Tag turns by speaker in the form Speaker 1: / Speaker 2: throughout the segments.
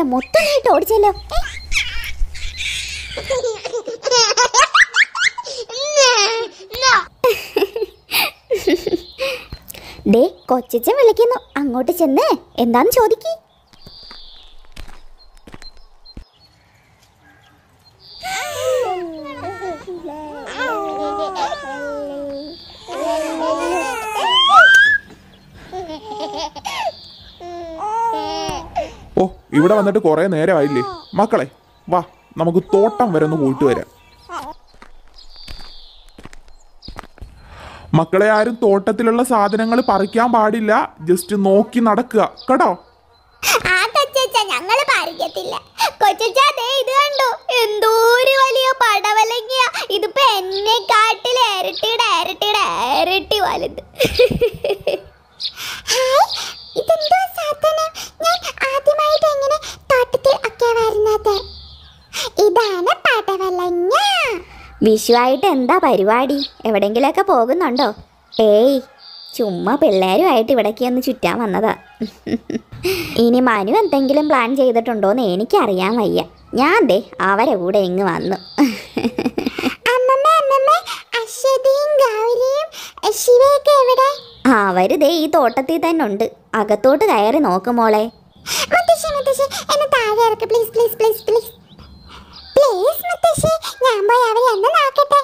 Speaker 1: മൊത്തമായിട്ട് ഓടിച്ചല്ലോ ഏ, ദേ കൊച്ചച്ചൻ വിളിക്കുന്നു അങ്ങോട്ട് ചെന്ന് എന്താന്ന് ചോദിക്കി
Speaker 2: ഓ ഇവിടെ വന്നിട്ട് കുറെ നേരമായില്ലേ മക്കളെ വാ നമുക്ക് തോട്ടം വരെ ഒന്ന് പോയിട്ട് വരാം മക്കളെ ആരും തോട്ടത്തിലുള്ള സാധനങ്ങൾ പറിക്കാൻ പാടില്ല ജസ്റ്റ് നോക്കി നടക്കുക കേട്ടോ
Speaker 1: ആ കൊച്ചച്ച ഞങ്ങള് പറിക്കത്തില്ല കൊച്ചച്ച ദേ ഇത് കണ്ടോ എന്തോരു വലിയ പടവലങ്ങിയ ഇതിപ്പോ എന്നെ കാട്ടിൽ ഇരട്ടിയുടെ ഇരട്ടിയുടെ ഇരട്ടി വലുത് ഇതെന്തോ സാധനം ഞാൻ ആദ്യമായിട്ട് എങ്ങനെ തോട്ടത്തിൽ ഒക്കെ വരുന്നത് ഇതാണ് പടവലങ്ങ വിഷുവായിട്ട് എന്താ പരിപാടി എവിടെങ്കിലൊക്കെ പോകുന്നുണ്ടോ ഏയ് ചുമ്മാ പിള്ളേരുമായിട്ട് ഇവിടേക്ക് ഒന്ന് ചുറ്റാൻ വന്നതാ ഇനി മനു എന്തെങ്കിലും പ്ലാൻ ചെയ്തിട്ടുണ്ടോന്ന് എനിക്കറിയാൻ വയ്യ ഞാൻ ദേ അവരെ കൂടെ ഇങ്ങ് വന്നു അവര് ദേ ഈ തോട്ടത്തിൽ തന്നെ ഉണ്ട് അകത്തോട്ട് കയറി നോക്കുമോളെ എന്നെ താഴെ ഇറക്ക് please please please please please മുത്തശ്ശി ഞാൻ പോയി അവരെ ഒന്ന് നോക്കട്ടെ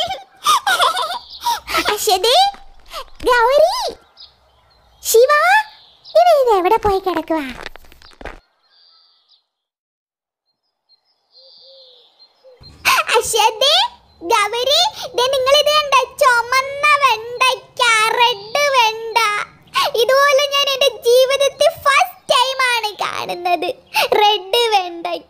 Speaker 1: അശ്വതി ഗൗരി ശിവ ഇവരിത് എവിടെ പോയി കിടക്കുക അശ്വതി ഗൗരി നിങ്ങൾ ഇത് കണ്ട ചുമന്ന വെണ്ടയ്ക്ക റെഡ് വെണ്ട ഇതുപോലെ ഞാൻ എൻ്റെ ജീവിതത്തിൽ ഫസ്റ്റ് ടൈമാണ് കാണുന്നത് റെഡ് വെണ്ടയ്ക്ക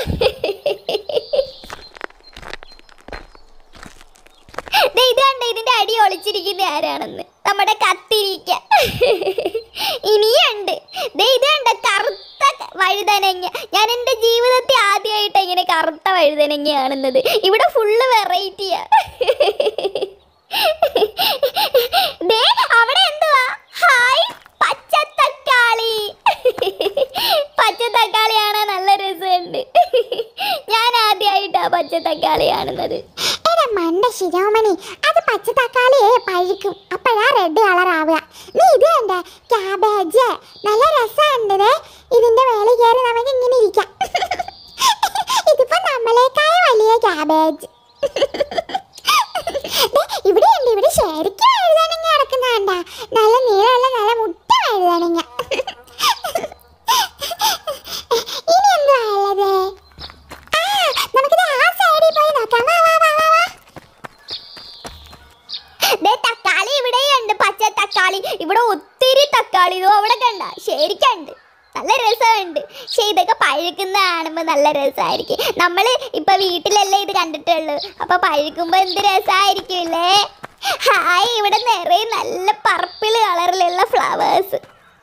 Speaker 1: ദേ ഇത് കണ്ട ഇതിന്റെ അടി ഒളിച്ചിരിക്കുന്ന ആരാണെന്ന് നമ്മുടെ കത്തിരിക്ക ഇനിയുണ്ട് ദേ ഇത് കണ്ട കറുത്ത ക- വഴുതനങ്ങ ഞാൻ എൻ്റെ ജീവിതത്തിൽ ആദ്യമായിട്ട് ഇങ്ങനെ കറുത്ത വഴുതനങ്ങ കാണുന്നത് ഇവിടെ ഫുള്ള് വെറൈറ്റിയാ ദേ അവിടെ എന്തുവാ ഹായ് പച്ചത്തക്കാളി പച്ചത്തക്കാളിയാണ് നല്ല രസമുണ്ട് ഞാൻ ആദ്യമായിട്ടാ പച്ചത്തക്കാളി കാണുന്നത്
Speaker 3: എടാ മണ്ട ശിരോമണി അത് പച്ച തക്കാളിയെ പഴുക്കും അപ്പോഴാ റെഡ് കളർ ആവുക നീ ഇത് കണ്ട ക്യാബേജ് നല്ല രസമുണ്ട് ഇതിന്റെ മേലെ കയറി നമുക്ക് ഇങ്ങനെ ഇരിക്കാം ഇതിപ്പോ നമ്മളെക്കാൾ വലിയ ക്യാബേജ് ഇവിടെ ഉണ്ട് ഇവിടെ ശരിക്കും എഴുതാനങ്ങ കിടക്കുന്ന കണ്ട നല്ല നീളമുള്ള നല്ല മുട്ട എഴുതാനങ്ങ ഇനി എന്തുവാ ഉള്ളത് ആ നമുക്കിത് ആ സൈഡിൽ പോയി നോക്കാം വാ വാ വാ വാ വാ
Speaker 1: ദേ തക്കാളി ഇവിടെയുണ്ട് പച്ച തക്കാളി ഇവിടെ ഒത്തിരി തക്കാളി ഇതോ അവിടെ കണ്ട ശരിക്കുണ്ട് നല്ല രസമുണ്ട് പക്ഷെ ഇതൊക്കെ പഴുക്കുന്ന കാണുമ്പോൾ നല്ല രസമായിരിക്കും നമ്മൾ ഇപ്പൊ വീട്ടിലല്ലേ ഇത് കണ്ടിട്ടുള്ളൂ അപ്പൊ പഴുക്കുമ്പോൾ എന്ത് രസമായിരിക്കുമല്ലേ ഹായ് ഇവിടെ നിറയെ നല്ല പർപ്പിൾ കളറിലുള്ള ഫ്ലവേഴ്സ്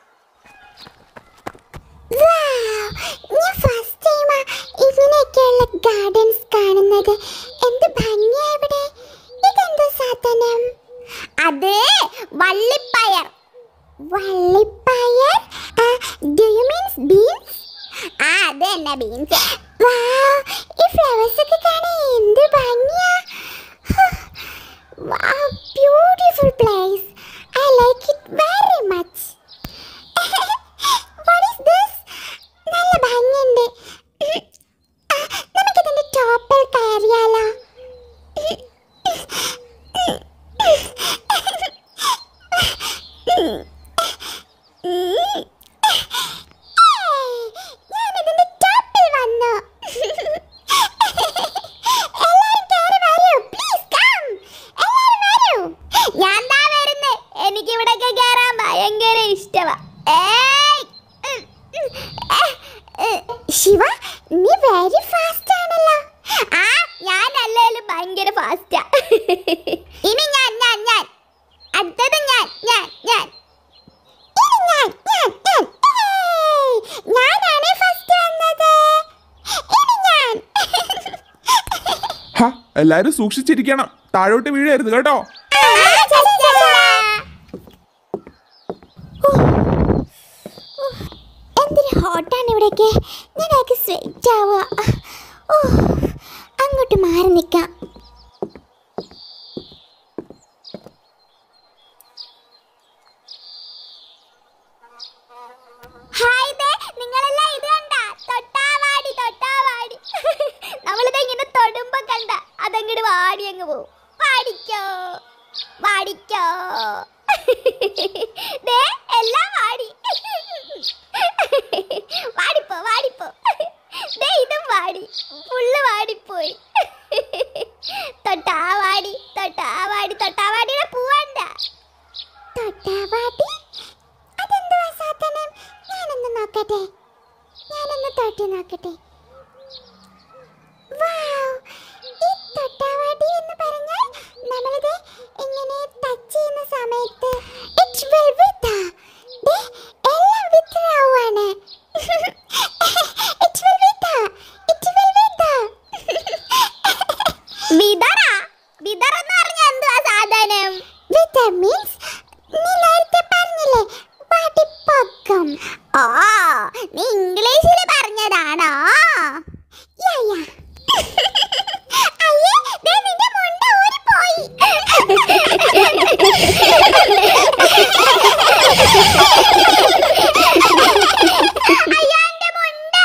Speaker 3: ഞാൻ ഫസ്റ്റ് ടൈമാ ഇങ്ങനെയൊക്കെയുള്ള ഗാർഡൻസ് കാണുന്നത് എന്ത് ഭംഗിയാ ഇവിടെ ഇതെന്താ സാധനം
Speaker 1: അത് വള്ളിപ്പയർ
Speaker 3: വള്ളിപ്പയർ ഡു യു മീൻസ് ബീൻസ്
Speaker 1: ആ അത് തന്നെ ബീൻസ്
Speaker 3: വാവ് ഈ ഫ്ലവേഴ്സ് ഒക്കെ കാണാൻ എന്ത് ഭംഗിയാ wow beautiful place I like it very much what is this നല്ല ഭംഗിയുണ്ട് ആ, നമുക്കിതിന്റെ ടോപ്പിൽ കയറിയാലോ ഞാനിതിന്റെ ടോപ്പിൽ വന്നു എല്ലാരും കേറി വരൂ പ്ലീസ് കം എല്ലാരും വരൂ
Speaker 1: ഞാൻ ദാ വരുന്നേ എനിക്ക് ഇവിടൊക്കെ കയറാൻ ഭയങ്കര ഇഷ്ടമാ ഏയ് ഉം, ഉം, ഏ, ഏ.
Speaker 3: ശിവ നീ വെരി ഫാസ്റ്റ് ആണല്ലോ
Speaker 1: ആ ഞാൻ അല്ലേലും ഭയങ്കര ഫാസ്റ്റാ ഇനി ഞാൻ ഞാൻ ഞാൻ അടുത്തത് ഞാൻ ഞാൻ ഞാൻ
Speaker 3: ഇനി ഞാൻ ഞാൻ ഞാൻ ഏയ്! ഞാനാണ് ഫസ്റ്റ് വന്നത് ഇനി ഞാൻ
Speaker 2: ഹ എല്ലാരും സൂക്ഷിച്ചിരിക്കണം താഴോട്ട് വീഴരുത് കേട്ടോ
Speaker 3: ആ, ചേച്ചി, ചേച്ചി. എന്തൊരു ഹോട്ടാണ് ഇവിടെ
Speaker 1: ഇവിടെയൊക്കെ ഞാനൊക്കെ സ്ട്രെയിറ്റ് ആവുക ഓ അങ്ങോട്ട് മാറി നിൽക്കാം ഹായ് ദേ നിങ്ങളെല്ലാം ഇത് കണ്ട തൊട്ടാവാടി തൊട്ടാവാടി നമ്മളിത് ഇങ്ങനെ തൊടുമ്പോ കണ്ട അതങ്ങോട്ട് വാടി അങ്ങ് പോവും വാടിക്കോ വാടിക്കോ ദേ എല്ലാം വാടി വാടിപ്പോ വാടിപ്പോ ദേ ഇതും വാടി ഫുള്ള് വാടിപ്പോയി തൊട്ടാവാടി തൊട്ടാവാടി തൊട്ടാവാടിയുടെ പൂവണ്ട തൊട്ടാവാടി അതെന്തുവാ സാധനം ഞാനൊന്ന് നോക്കട്ടെ ഞാനൊന്ന് തൊട്ട് നോക്കട്ടെ വൗ, ഈ തൊട്ടാവാടി എന്ന് പറഞ്ഞാൽ നമ്മളിത് ഇങ്ങനെ ടച്ച് ചെയ്യുന്ന സമയത്ത് it's velvet ആ. ദേ, എല്ലാം വിത്തറാവാണ്. It's velvet ആ. It's velvet ആ. Wither means നീ നേരത്തെ പറഞ്ഞില്ലേ വടിപ്പൊക്കം ഓ നീ ഇംഗ്ലീഷിൽ പറഞ്ഞതാണോ യാ യാ അയ്യേ ദേ നിന്റെ മുണ്ട ഊരിപ്പോയി അയ്യോ എന്റെ മുണ്ട്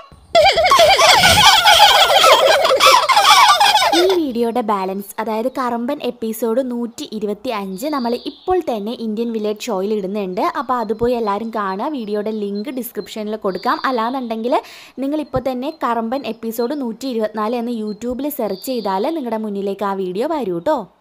Speaker 4: ഈ വീഡിയോയുടെ ബാലൻസ് അതായത് കറമ്പൻ എപ്പിസോഡ് നൂറ്റി ഇരുപത്തി അഞ്ച് നമ്മൾ ഇപ്പോൾ തന്നെ ഇന്ത്യൻ വില്ലേജ് ഷോയിൽ ഇടുന്നുണ്ട് അപ്പോൾ അത് പോയി എല്ലാവരും കാണുക വീഡിയോയുടെ ലിങ്ക് ഡിസ്ക്രിപ്ഷനിൽ കൊടുക്കാം അല്ലാന്നുണ്ടെങ്കിൽ നിങ്ങൾ ഇപ്പോൾ തന്നെ കറമ്പൻ എപ്പിസോഡ് നൂറ്റി ഇരുപത്തിനാല് എന്ന് യൂട്യൂബിൽ സെർച്ച് ചെയ്താൽ നിങ്ങളുടെ മുന്നിലേക്ക് ആ വീഡിയോ വരൂ കേട്ടോ